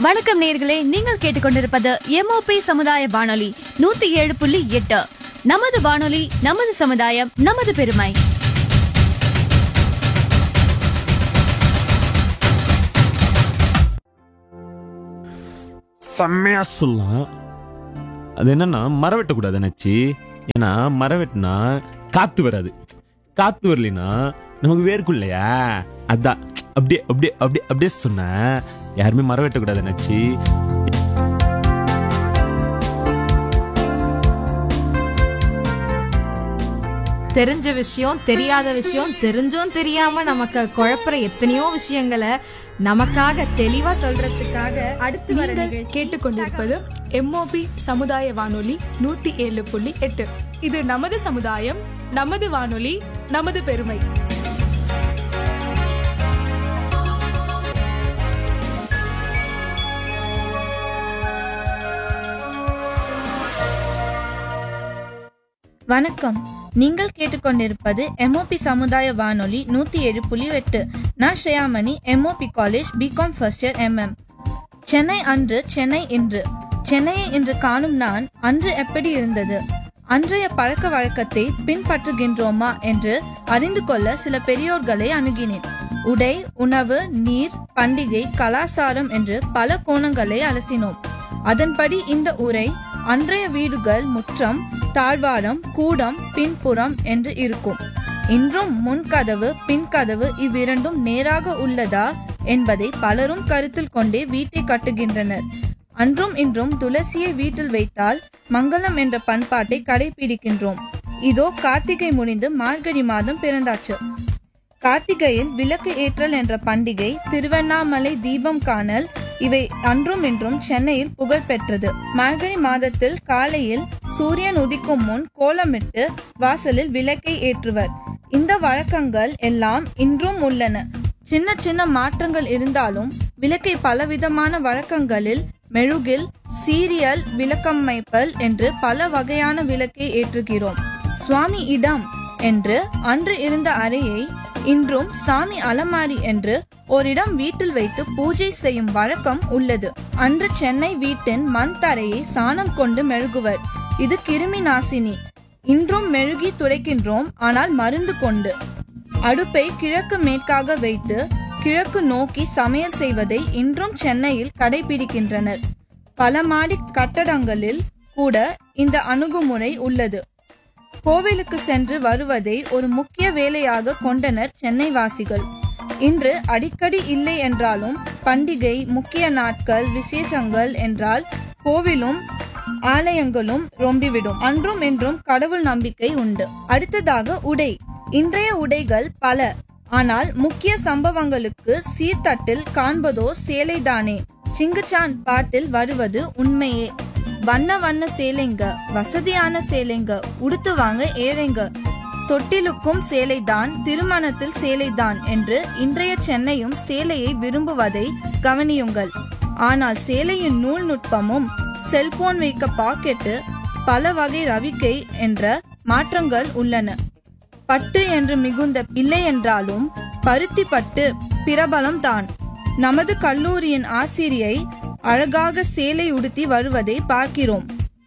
வணக்கம் நேர்களே நீங்கள் கேட்டுக்கொண்டிருப்பது எம்ஓபி சமுதாய வானொலி நூத்தி ஏழு புள்ளி எட்டு நமது வானொலி நமது சமுதாயம் நமது பெருமை செம்மையா சொல்லலாம் அது என்னன்னா மரம் வெட்டக்கூடாது நச்சு ஏன்னா மரம் வெட்டினா காத்து வராது காத்து வரலைன்னா நமக்கு வேர்க்கும் இல்லையா அதான் அப்படியே அப்படியே அப்படியே அப்படியே சொன்னேன் யாருமே மரம் வெட்டக்கூடாது நச்சு தெரிஞ்ச விஷயம் தெரியாத விஷயம் தெரிஞ்சும் தெரியாம நமக்கு குழப்புற எத்தனையோ விஷயங்களை நமக்காக தெளிவா சொல்றதுக்காக அடுத்து வர நீங்கள் நிகழ்ச்சி கேட்டுக்கொண்டிருப்பது எம்ஓபி சமுதாய வானொலி நூத்தி ஏழு புள்ளி எட்டு இது நமது சமுதாயம் நமது வானொலி நமது பெருமை வணக்கம் நீங்கள் கேட்டுக்கொண்டிருப்பது எம்ஓபி சமுதாய வானொலி நூத்தி ஏழு புள்ளி எட்டு நான் Shreyamani MOP college BCom first year MM Chennai அன்று சென்னை இன்று சென்னையை இன்று காணும் நான் அன்று எப்படி இருந்தது அன்றைய பழக்க வழக்கத்தை பின்பற்றுகின்றோமா என்று அறிந்து கொள்ள சில பெரியோர்களை அணுகினேன் உடை உணவு நீர் பண்டிகை கலாசாரம் என்று பல கோணங்களை அலசினோம் அதன்படி இந்த உரை அன்றைய வீடுகள் முற்றம் தாழ்வாரம் கூடம் பின்புறம் என்று இருக்கும் இன்றும் முன்கதவு பின்கதவு இவ்விரண்டும் நேராக உள்ளதா என்பதை பலரும் கருத்தில் கொண்டே வீட்டை கட்டுகின்றனர் அன்றும் இன்றும் துளசியை வீட்டில் வைத்தால் மங்களம் என்ற பண்பாட்டை கடைபிடிக்கின்றோம் இதோ கார்த்திகை முடிந்து மார்கழி மாதம் பிறந்தாச்சு கார்த்திகையில் விளக்கு ஏற்றல் என்ற பண்டிகை திருவண்ணாமலை தீபம் காணல் இவை அன்றும் இன்றும் சென்னையில் புகழ் பெற்றது மார்கழி மாதத்தில் காலையில் சூரியன் உதிக்கும் முன் கோலமிட்டு வாசலில் விளக்கை ஏற்றுவர் இந்த வழக்கங்கள் எல்லாம் இன்றும் உள்ளன சின்ன சின்ன மாற்றங்கள் இருந்தாலும் விளக்கை பலவிதமான வழக்கங்களில் மெழுகில் சீரியல் விளக்கமைப்பல் என்று பல வகையான விளக்கை ஏற்றுகிறோம் சுவாமி இடம் என்று அன்று இருந்த அறையை இன்றும் சாமி அலமாரி என்று ஓரிடம் வீட்டில் வைத்து பூஜை செய்யும் வழக்கம் உள்ளது அன்று சென்னை வீட்டின் மண் தரையை சாணம் கொண்டு மெழுகுவர் இது கிருமி நாசினி இன்றும் மெழுகி துடைக்கின்றோம் ஆனால் மருந்து கொண்டு அடுப்பை கிழக்கு மேற்காக வைத்து கிழக்கு நோக்கி சமையல் செய்வதை இன்றும் சென்னையில் கடைபிடிக்கின்றனர் பல மாடி கட்டடங்களில் கூட இந்த அணுகுமுறை உள்ளது கோவிலுக்கு சென்று வருவதை ஒரு முக்கிய வேலையாக கொண்டனர் சென்னை வாசிகள் இன்று அடிக்கடி இல்லை என்றாலும் பண்டிகை முக்கிய நாட்கள் விசேஷங்கள் என்றால் கோவிலும் ஆலயங்களும் ரொம்பிவிடும் அன்றும் இன்றும் கடவுள் நம்பிக்கை உண்டு அடுத்ததாக உடை இன்றைய உடைகள் பல ஆனால் முக்கிய சம்பவங்களுக்கு சீர்தட்டில் காண்பதோ சேலைதானே சிங்குச்சான் பாட்டில் வருவது உண்மையே வண்ண வண்ண சேலைங்க வசதியான சேலைங்க உடுத்து வாங்க ஏழைங்க தொட்டிலுக்கும் சேலைதான் திருமணத்தில் சேலைதான் என்று இன்றைய சென்னையும் சேலையை விரும்புவதை கவனியுங்கள் ஆனால் சேலையின் நூல் நுட்பமும் செல்போன் வைக்க பாக்கெட்டு பல வகை ரவிக்கை என்ற மாற்றங்கள் உள்ளன பட்டு என்று மிகுந்த இல்லை என்றாலும் பருத்தி பட்டு பிரபலம் தான் நமது கல்லூரியின் ஆசிரியை அழகாக சேலை உடுத்தி வருவதை பார்க்கிறோம்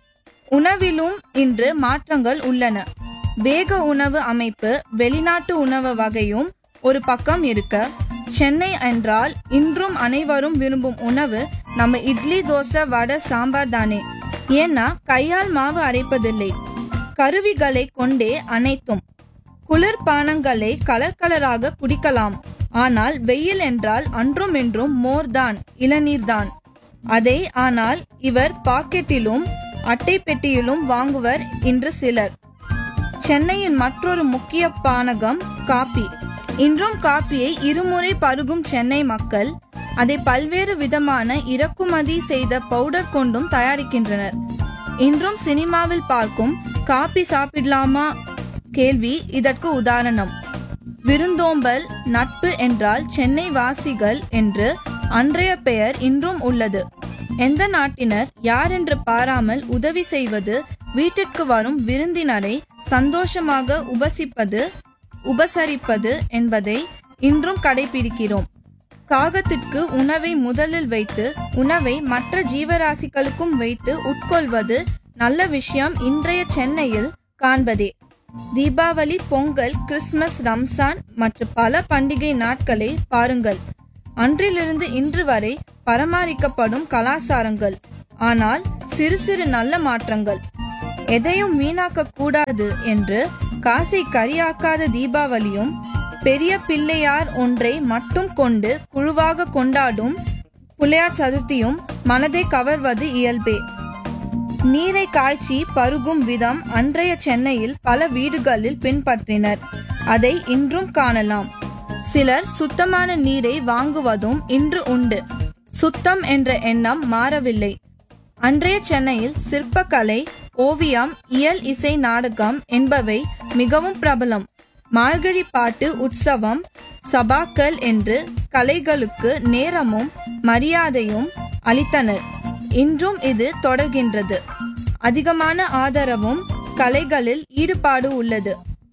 உணவிலும் இன்று மாற்றங்கள் உள்ளன வேக உணவு அமைப்பு வெளிநாட்டு உணவு வகையும் ஒரு பக்கம் இருக்க சென்னை என்றால் இன்றும் அனைவரும் விரும்பும் உணவு நம்ம இட்லி தோசை வடை சாம்பார் தானே ஏன்னா கையால் மாவு அரைப்பதில்லை கருவிகளை கொண்டே அனைத்தும் குளிர்பானங்களை கலர் கலராக குடிக்கலாம் ஆனால் வெயில் என்றால் அன்றும் இன்றும் மோர்தான் இளநீர்தான் அதை ஆனால் இவர் பாக்கெட்டிலும் அட்டை பெட்டியிலும் வாங்குவர் இன்று சிலர் சென்னையின் மற்றொரு முக்கிய பானகம் காபி இன்றும் காப்பியை இருமுறை பருகும் சென்னை மக்கள் அதை பல்வேறு விதமான இறக்குமதி செய்த பவுடர் கொண்டும் தயாரிக்கின்றனர் இன்றும் சினிமாவில் பார்க்கும் காபி சாப்பிடலாமா கேள்வி இதற்கு உதாரணம் விருந்தோம்பல் நட்பு என்றால் சென்னை வாசிகள் என்று அன்றைய பெயர் இன்றும் உள்ளது எந்த நாட்டினர் யாரென்று பாராமல் உதவி செய்வது வீட்டிற்கு வரும் விருந்தினரை சந்தோஷமாக உபசிப்பது உபசரிப்பது என்பதை இன்றும் கடைபிடிக்கிறோம் காகத்திற்கு உணவை முதலில் வைத்து உணவை மற்ற ஜீவராசிகளுக்கும் வைத்து உட்கொள்வது நல்ல விஷயம் இன்றைய சென்னையில் காண்பதே தீபாவளி பொங்கல் கிறிஸ்துமஸ் ரம்சான் மற்றும் பல பண்டிகை நாட்களை பாருங்கள் அன்றிலிருந்து இன்று வரை பராமரிக்கப்படும் கலாச்சாரங்கள் ஆனால் சிறு சிறு நல்ல மாற்றங்கள் எதையும் வீணாக்க கூடாது என்று காசை கரியாக்காத தீபாவளியும் பெரிய பிள்ளையார் ஒன்றை மட்டும் கொண்டு குழுவாக கொண்டாடும் புலையார் சதுர்த்தியும் மனதை கவர்வது இயல்பே நீரை காய்ச்சி பருகும் விதம் அன்றைய சென்னையில் பல வீடுகளில் பின்பற்றினர் அதை இன்றும் காணலாம் சிலர் சுத்தமான நீரை வாங்குவதும் இன்று உண்டு சுத்தம் என்ற எண்ணம் மாறவில்லை அன்றைய சென்னையில் சிற்பக்கலை ஓவியம் இயல் இசை நாடகம் என்பவை மிகவும் பிரபலம் மார்கழி பாட்டு உற்சவம் சபாக்கள் என்று கலைகளுக்கு நேரமும் மரியாதையும் அளித்தனர் இன்றும் இது தொடர்கின்றது அதிகமான ஆதரவும் கலைகளில் ஈடுபாடு உள்ளது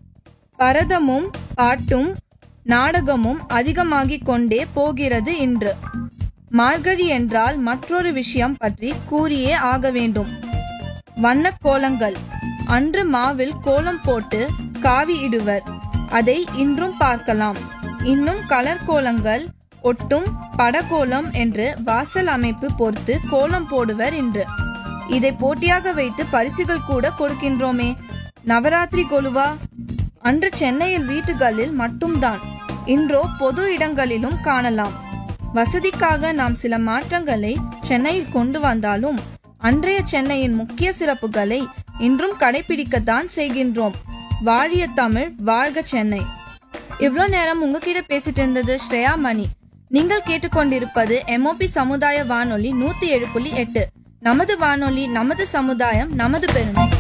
பரதமும் பாட்டும் நாடகமும் அதிகமாகிக் கொண்டே போகிறது இன்று மார்கழி என்றால் மற்றொரு விஷயம் பற்றி கூறியே ஆக வேண்டும் வண்ணக் கோலங்கள் அன்று மாவில் கோலம் போட்டு காவி இடுவர் அதை இன்றும் பார்க்கலாம் இன்னும் கலர் கோலங்கள் ஒட்டும் படகோலம் என்று வாசல் அமைப்பு பொறுத்து கோலம் போடுவர் இன்று இதை போட்டியாக வைத்து பரிசுகள் கூட கொடுக்கின்றோமே நவராத்திரி கொலுவா அன்று சென்னையில் வீட்டுகளில் மட்டும்தான் இன்றோ பொது இடங்களிலும் காணலாம் வசதிக்காக நாம் சில மாற்றங்களை சென்னையில் கொண்டு வந்தாலும் அன்றைய சென்னையின் முக்கிய சிறப்புகளை இன்றும் கடைபிடிக்கத்தான் செய்கின்றோம் வாழிய தமிழ் வாழ்க சென்னை இவ்வளோ நேரம் உங்ககிட்ட பேசிட்டு இருந்தது ஸ்ரேயா மணி நீங்கள் கேட்டுக்கொண்டிருப்பது எம்ஓபி சமுதாய வானொலி நூத்தி ஏழு புள்ளி எட்டு நமது வானொலி நமது சமுதாயம் நமது பெருமை